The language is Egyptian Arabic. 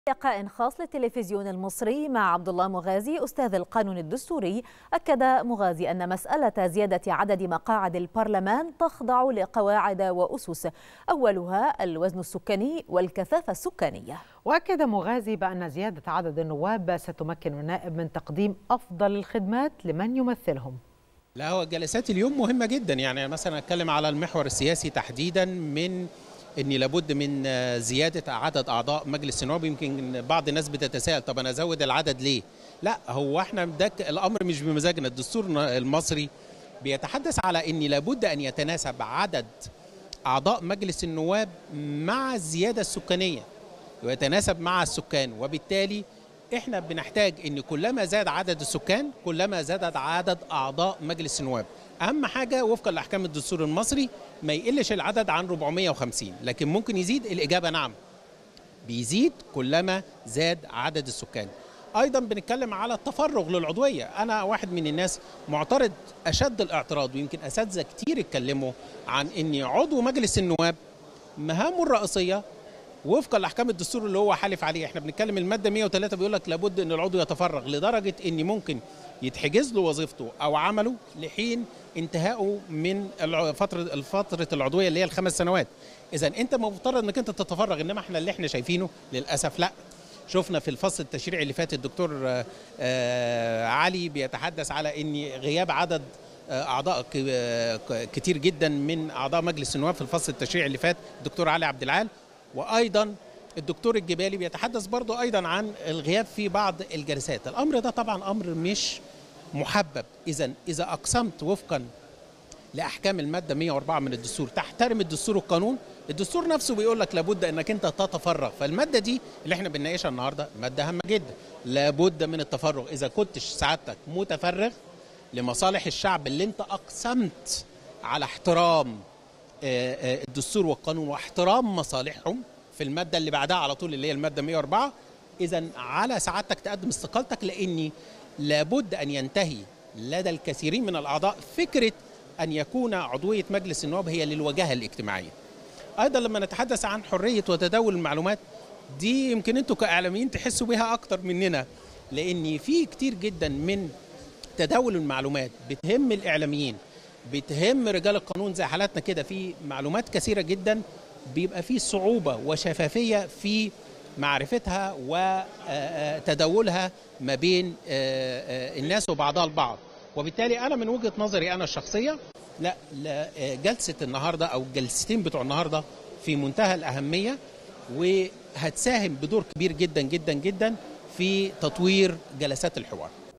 لقاء خاص للتلفزيون المصري مع عبد الله مغازي استاذ القانون الدستوري اكد مغازي ان مساله زياده عدد مقاعد البرلمان تخضع لقواعد واسس اولها الوزن السكاني والكثافه السكانيه واكد مغازي بان زياده عدد النواب ستمكن النائب من تقديم افضل الخدمات لمن يمثلهم لا هو جلسات اليوم مهمه جدا يعني مثلا اتكلم على المحور السياسي تحديدا من ان لابد من زياده عدد اعضاء مجلس النواب يمكن بعض الناس بتتساءل طب انا ازود العدد ليه؟ لا هو احنا ده الامر مش بمزاجنا الدستور المصري بيتحدث على ان لابد ان يتناسب عدد اعضاء مجلس النواب مع الزياده السكانيه ويتناسب مع السكان وبالتالي احنا بنحتاج ان كلما زاد عدد السكان كلما زاد عدد اعضاء مجلس النواب اهم حاجه وفقا لاحكام الدستور المصري ما يقلش العدد عن 450 لكن ممكن يزيد الاجابه نعم بيزيد كلما زاد عدد السكان ايضا بنتكلم على التفرغ للعضويه انا واحد من الناس معترض اشد الاعتراض ويمكن اساتذه كتير اتكلموا عن ان عضو مجلس النواب مهامه الرئيسيه وفقا لاحكام الدستور اللي هو حالف عليه احنا بنتكلم الماده 103 بيقول لك لابد ان العضو يتفرغ لدرجه ان ممكن يتحجز له وظيفته او عمله لحين انتهائه من فتره الفتره العضويه اللي هي الخمس سنوات اذا انت مفترض انك انت تتفرغ انما احنا اللي احنا شايفينه للاسف لا شفنا في الفصل التشريعي اللي فات الدكتور علي بيتحدث على ان غياب عدد اعضاء كتير جدا من اعضاء مجلس النواب في الفصل التشريعي اللي فات الدكتور علي عبد العال وايضا الدكتور الجبالي بيتحدث برضو ايضا عن الغياب في بعض الجلسات الامر ده طبعا امر مش محبب اذا اذا اقسمت وفقا لاحكام الماده 104 من الدستور تحترم الدستور والقانون الدستور نفسه بيقول لك لابد انك انت تتفرغ فالماده دي اللي احنا بنناقشها النهارده ماده هامه جدا لابد من التفرغ اذا كنتش سعادتك متفرغ لمصالح الشعب اللي انت اقسمت على احترام الدستور والقانون واحترام مصالحهم في الماده اللي بعدها على طول اللي هي الماده 104 اذا على سعادتك تقدم استقالتك لاني لابد ان ينتهي لدى الكثيرين من الاعضاء فكره ان يكون عضويه مجلس النواب هي للوجاهه الاجتماعيه. ايضا لما نتحدث عن حريه وتداول المعلومات دي يمكن انتوا كاعلاميين تحسوا بها اكتر مننا لان في كتير جدا من تداول المعلومات بتهم الاعلاميين بتهم رجال القانون زي حالاتنا كده في معلومات كثيره جدا بيبقى في صعوبه وشفافيه في معرفتها وتداولها ما بين الناس وبعضها البعض وبالتالي انا من وجهه نظري انا الشخصيه لا, لا جلسه النهارده او الجلستين بتوع النهارده في منتهى الاهميه وهتساهم بدور كبير جدا جدا جدا في تطوير جلسات الحوار